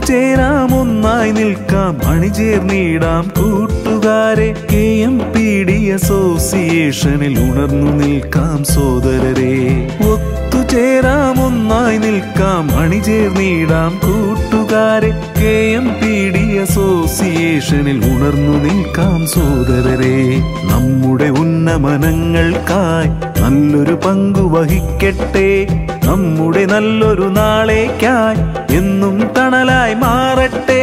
ഒത്തുചേരാം ഒന്നായി നിൽക്കാം അണിചേർന്നിടാം കൂട്ടുകാരെ കെ എം പി ഡി അസോസിയേഷനിൽ ഉണർന്നു നിൽക്കാം സോദരരെ ഒത്തുചേരാം ഒന്നായി നിൽക്കാം അണിചേർന്നിടാം കൂട്ടുകാരെ കെ എം പി ഡി അസോസിയേഷനിൽ ഉണർന്നു നിൽക്കാം സോദരരെ നമ്മുടെ ഉന്നമനങ്ങൾക്കായി നല്ലൊരു പങ്കു വഹിക്കട്ടെ നമ്മുടെ നല്ലൊരു നാളേക്കായി എന്നും തണലായി മാറട്ടെ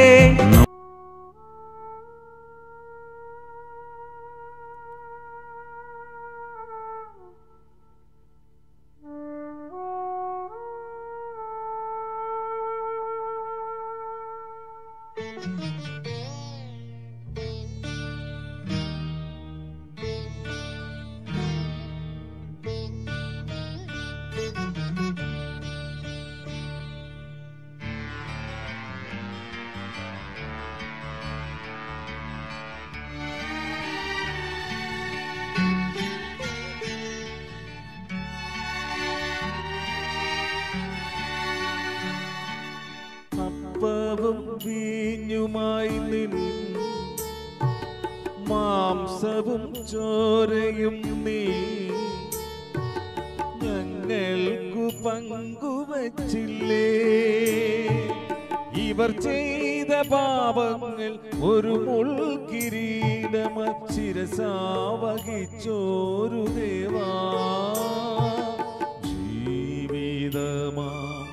അപ്പവും വീഞ്ഞുമായി നിൻ മാംസവും ചോരയും നീ ഞങ്ങൾക്കു പങ്കുവച്ചില്ലേ ഇവർ ചെയ്ത പാപങ്ങൾ ഒരു മുൾക്കിരീടമച്ചിരസാവഹിച്ചോരു ദേവാ ജീവിതമാ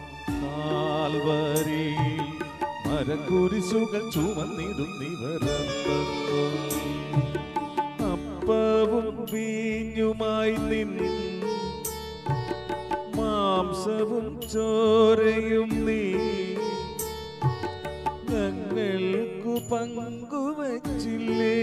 കാൽവരി മരക്കുരിശുകൾ ചുമന്നിടുന്നിവരന്നു അപ്പവും വീഞ്ഞുമായി നിൻ മാംസവും ചോരയും നീ ഞങ്ങൾക്കു പങ്കുവച്ചില്ലേ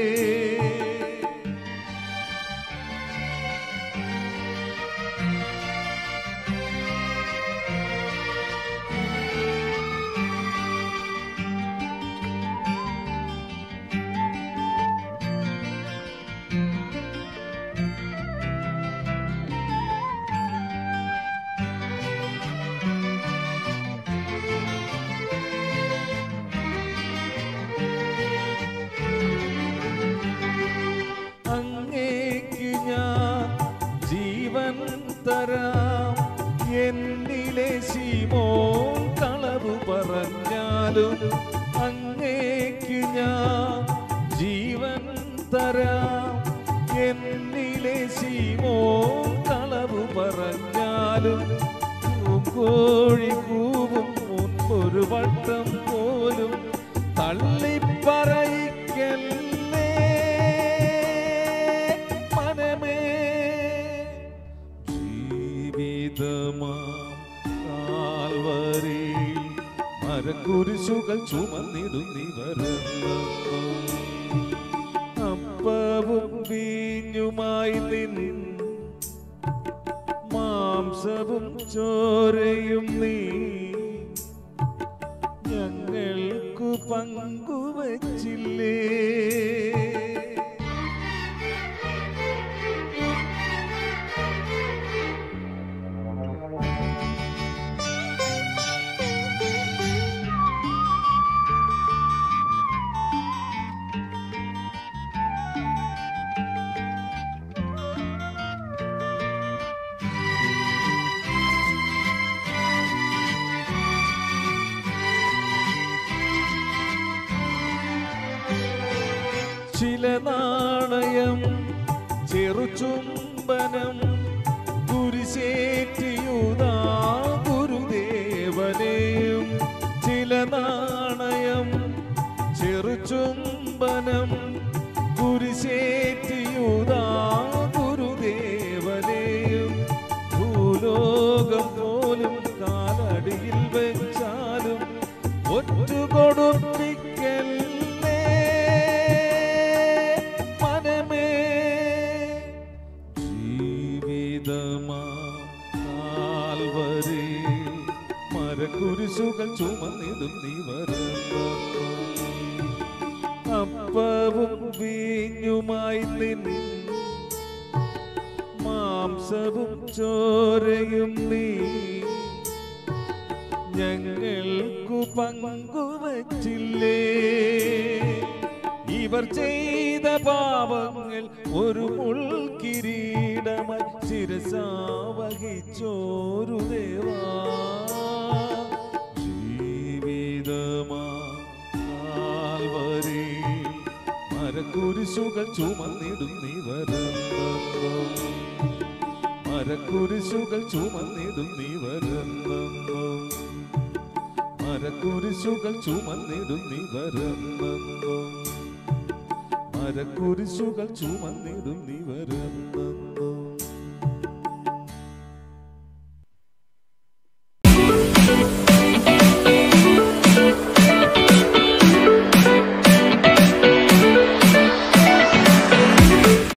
അങ്ങേക്ക് ഞാൻ ജീവൻ തരാം എന്നിലെ ശിമോൻ കളവ് പറഞ്ഞാലും അങ്ങേക്ക് ഞാൻ ജീവൻ തരാം എന്നിലെ ശിമോൻ കളവ് പറഞ്ഞാലും കോഴി കൂവും മുൻപൊരു വട്ടം പോലും തള്ളിപ്പറയിക്കല്ലേ മനമേ ജീവിതമാ കാൽവരി മരക്കുരിശുകൾ ചുമന്നിടുന്നിവരെന്നു അപ്പവും വീഞ്ഞുമായി നിൻ മാംസവും ചോരയും നീ ഞങ്ങൾക്കു പങ്കുവച്ചില്ലേ ചില നാണയം ചെറുചുംബനം കുരിശേറ്റിയുതാ ഗുരുദേവനെയും ചില നാണയം ചെറുചുംബനം കുരിശേറ്റിയുതാ ഗുരുദേവനെയും ഭൂലോകം പോലും കാലടിയിൽ വെച്ചാലും ഒറ്റു കൊടുപ്പിക്കല്ലേ മനമേ ജീവിതമാ കാൽവരി മരക്കുരിശുകൾ ചുമന്നിടും നിവരുന്നു അപ്പവും വീഞ്ഞുമായി നിൻ മാംസവും ചോരയും നീ ഞങ്ങൾക്കു പങ്കുവച്ചില്ലേ ഇവർ ചെയ്ത പാപങ്ങൾ ഒരു മുൾക്കിരീടമായി ശിരസാവഹിച്ചോരു ദേവാ ജീവിതമാ കാൽവരി മരക്കുരിശുകൾ ചുമന്നിടുന്നിവരെന്നും മരക്കുരിശുകൾ ചുമന്നിടുന്നിവരെന്നും മരക്കുരിശുകൾ ചുമന്നിടുന്നിവരെന്നും മരക്കുരിശുകൾ ചുമന്നിടുന്നിവരെന്നും